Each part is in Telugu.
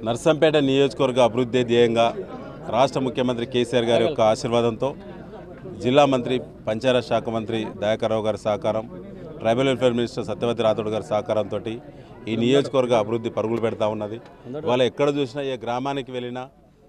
నర్సంపేట నియోజకవర్గ అభివృద్ధి ధ్యేయంగా రాష్ట్ర ముఖ్యమంత్రి కేసీఆర్ గారి యొక్క ఆశీర్వాదంతో జిల్లా మంత్రి పంచాయత్ శాఖ మంత్రి దయాకర్రావు గారి సహకారం tribal welfare minister Satyavathi Rathod గారి సహకారంతో ఈ నియోజకవర్గ అభివృద్ధి పరుగులు పెడతా ఉన్నది ఇవాళ ఎక్కడ చూసినా ఏ గ్రామానికి వెళ్ళినా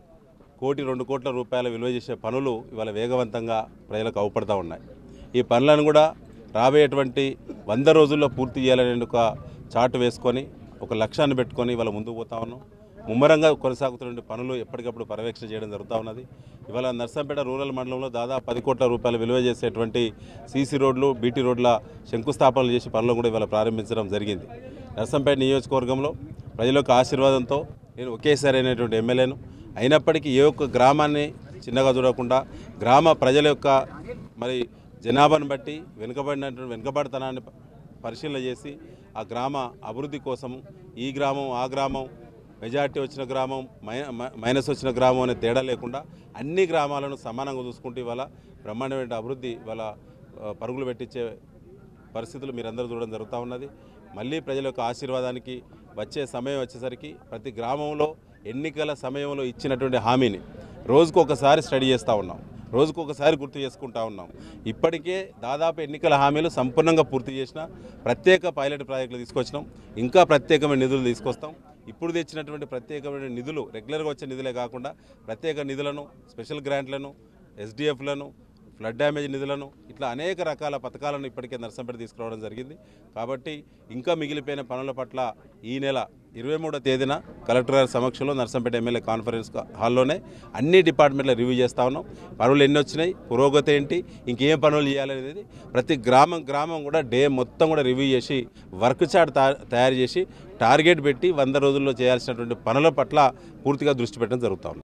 కోటి రెండు కోట్ల రూపాయల విలువ చేసే పనులు ఇవాళ వేగవంతంగా ప్రజలకు అవపడతా ఉన్నాయి ఈ పనులను కూడా రాబోయేటువంటి వంద రోజుల్లో పూర్తి చేయాలనే ఒక చాటు వేసుకొని ఒక లక్ష్యాన్ని పెట్టుకొని ఇవాళ ముందుకు పోతా ఉన్నాం ముమ్మరంగా కొనసాగుతున్న పనులు ఎప్పటికప్పుడు పర్యవేక్షణ చేయడం జరుగుతూ ఉన్నది ఇవాళ నర్సంపేట రూరల్ మండలంలో దాదాపు పది కోట్ల రూపాయల విలువ చేసేటువంటి సీసీ రోడ్లు బీటీ రోడ్ల శంకుస్థాపనలు చేసే పనులు కూడా ఇవాళ ప్రారంభించడం జరిగింది నర్సంపేట నియోజకవర్గంలో ప్రజల యొక్క ఆశీర్వాదంతో నేను ఒకేసారి అయినటువంటి ఎమ్మెల్యేను అయినప్పటికీ ఏ ఒక్క గ్రామాన్ని చిన్నగా చూడకుండా గ్రామ ప్రజల యొక్క మరి జనాభాను బట్టి వెనుకబడినటువంటి వెనుకబడితనాన్ని పరిశీలన చేసి ఆ గ్రామ అభివృద్ధి కోసం ఈ గ్రామం ఆ గ్రామం మెజార్టీ వచ్చిన గ్రామం మై- మ- మైనస్ వచ్చిన గ్రామం అనే తేడా లేకుండా అన్ని గ్రామాలను సమానంగా చూసుకుంటూ ఇవాళ బ్రహ్మాండమైన అభివృద్ధి ఇవాళ ఆ, పరుగులు పెట్టించే పరిస్థితులు మీరందరూ చూడడం జరుగుతూ ఉన్నది మళ్ళీ ప్రజల యొక్క ఆశీర్వాదానికి వచ్చే సమయం వచ్చేసరికి ప్రతి గ్రామంలో ఎన్నికల సమయంలో ఇచ్చినటువంటి హామీని రోజుకు ఒకసారి స్టడీ చేస్తూ ఉన్నాం రోజుకు ఒకసారి గుర్తు చేసుకుంటా ఉన్నాం ఇప్పటికే దాదాపు ఎన్నికల హామీలు సంపూర్ణంగా పూర్తి చేసిన ప్రత్యేక పైలట్ ప్రాజెక్టులు తీసుకొచ్చినాం ఇంకా ప్రత్యేకమైన నిధులు తీసుకొస్తాం ఇప్పుడు తెచ్చినటువంటి ప్రత్యేకమైన నిధులు రెగ్యులర్గా వచ్చే నిధులే కాకుండా ప్రత్యేక నిధులను స్పెషల్ గ్రాంట్లను ఎస్డిఎఫ్లను ఫ్లడ్ డ్యామేజ్ నిధులను ఇట్లా అనేక రకాల పథకాలను ఇప్పటికే నర్సంపేట తీసుకురావడం జరిగింది కాబట్టి ఇంకా మిగిలిపోయిన పనుల పట్ల ఈ నెల ఇరవై మూడో తేదీన కలెక్టర్ గారి సమక్షంలో నర్సంపేట ఎమ్మెల్యే కాన్ఫరెన్స్ హాల్లోనే అన్ని డిపార్ట్మెంట్లో రివ్యూ చేస్తా ఉన్నాం పనులు ఎన్ని వచ్చినాయి పురోగతి ఏంటి ఇంకేం పనులు చేయాలనేది ప్రతి గ్రామం గ్రామం కూడా డే మొత్తం కూడా రివ్యూ చేసి వర్క్ చార్ట్ తా- తయారు చేసి టార్గెట్ పెట్టి వంద రోజుల్లో చేయాల్సినటువంటి పనుల పట్ల పూర్తిగా దృష్టి పెట్టడం జరుగుతూ ఉంది